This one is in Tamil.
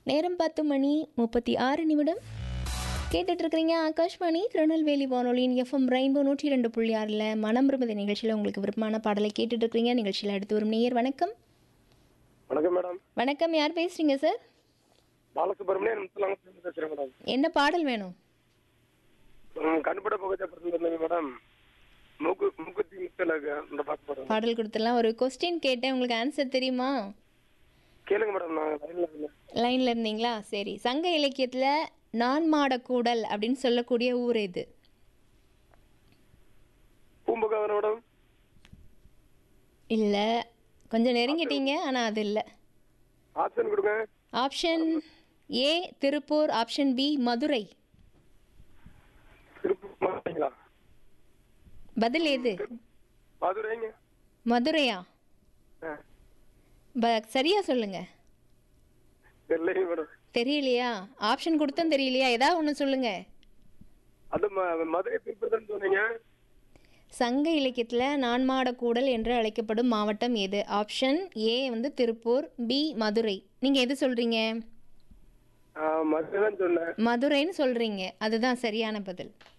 நேரம் பத்து மணி முப்பத்தி ஆறு நிமிடம் கேட்டுட்டு இருக்கிறீங்க ஆகாஷ்வாணி திருநெல்வேலி வானொலியின் எஃப்எம் ரெயின்போ நூற்றி ரெண்டு புள்ளி ஆறில் மனம் விரும்புத நிகழ்ச்சியில் உங்களுக்கு விருப்பமான பாடலை கேட்டுட்டு இருக்கிறீங்க நிகழ்ச்சியில் அடுத்து வரும் நேயர் வணக்கம் வணக்கம் மேடம் வணக்கம் யார் பேசுறீங்க சார் பாலசுப்ரமணியன் முத்துலாங்க பேசுறேன் மேடம் என்ன பாடல் வேணும் ம், கண்பட புகத்தை பிறந்தது மேடம் மூக்கு மூக்குத்தி முத்தலாக அந்த பாட்டு பாடுறேன் பாடல் கொடுத்துடலாம் ஒரு கொஸ்டின் கேட்டேன் உங்களுக்கு ஆன்சர் தெரியுமா கேளுங்க மேடம் நான் லைன்ல இல்லை லைனில் இருந்தீங்களா சரி சங்க இலக்கியத்தில் நான் மாடக்கூடல் அப்படின்னு சொல்லக்கூடிய ஊர் இது பூம்புகாவன் மேடம் இல்லை கொஞ்சம் நெருங்கிட்டீங்க ஆனால் அது இல்லை ஆப்ஷன் கொடுங்க option A Tiruppur option B Madurai Tiruppur மாவட்டங்களா பதில் எது மதுரைங்க மதுரையா ஆ, ப சரியா சொல்லுங்க தெரியலைங்க மேடம் தெரியலையா ஆப்ஷன் கொடுத்தும் தெரியலையா ஏதாவது ஒன்று சொல்லுங்க அது ம- மதுரை திருப்பூர் தான் சொன்னீங்க சங்க இலக்கியத்தில் நான்மாடக்கூடல் என்று அழைக்கப்படும் மாவட்டம் எது ஆப்ஷன் ஏ வந்து திருப்பூர் பி மதுரை நீங்கள் எது சொல்கிறீங்க ஆ, மதுரை தான் சொன்னேன் மதுரைன்னு சொல்கிறீங்க அதுதான் சரியான பதில்